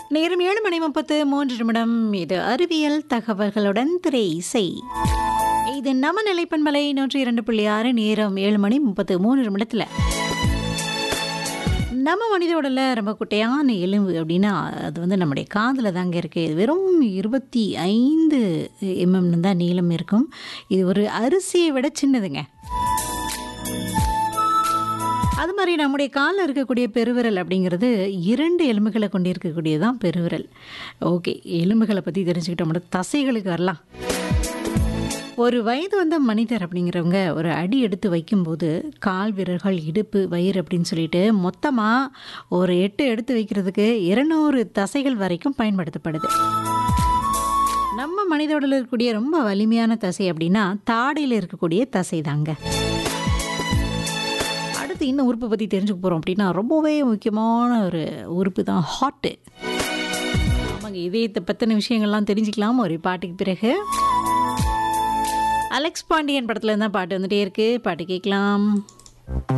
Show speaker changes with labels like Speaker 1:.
Speaker 1: நேரம் ஏழு மணி முப்பத்து மூன்று நிமிடம் இது அறிவியல் தகவல்களுடன் திரை இசை இது நம்ம நிலைப்பண்பலை நூற்றி இரண்டு புள்ளி ஆறு நேரம் ஏழு மணி முப்பத்து மூணு நிமிடத்தில் நம்ம மனித உடல்ல ரொம்ப குட்டையான எலும்பு அப்படின்னா அது வந்து நம்முடைய காதில் தாங்க இருக்குது இது வெறும் இருபத்தி ஐந்து எம்எம்னு தான் நீளம் இருக்கும் இது ஒரு அரிசியை விட சின்னதுங்க அது மாதிரி நம்முடைய காலில் இருக்கக்கூடிய பெருவிரல் அப்படிங்கிறது இரண்டு எலும்புகளை கொண்டு இருக்கக்கூடியது தான் பெருவிரல் ஓகே எலும்புகளை பற்றி தெரிஞ்சுக்கிட்டோம்னா தசைகளுக்கு வரலாம் ஒரு வயது வந்த மனிதர் அப்படிங்கிறவங்க ஒரு அடி எடுத்து வைக்கும்போது கால் விரல்கள் இடுப்பு வயிறு அப்படின்னு சொல்லிட்டு மொத்தமாக ஒரு எட்டு எடுத்து வைக்கிறதுக்கு இருநூறு தசைகள் வரைக்கும் பயன்படுத்தப்படுது நம்ம மனித உடலில் இருக்கக்கூடிய ரொம்ப வலிமையான தசை அப்படின்னா தாடையில் இருக்கக்கூடிய தசை தாங்க அடுத்து இன்னும் உறுப்பை பற்றி தெரிஞ்சுக்க போகிறோம் அப்படின்னா ரொம்பவே முக்கியமான ஒரு உறுப்பு தான் ஹார்ட்டு ஆமாங்க இதயத்தை பற்றின விஷயங்கள்லாம் தெரிஞ்சுக்கலாம் ஒரு பாட்டுக்கு பிறகு அலெக்ஸ் பாண்டியன் படத்துல இருந்தால் பாட்டு வந்துட்டே இருக்கு பாட்டு கேட்கலாம்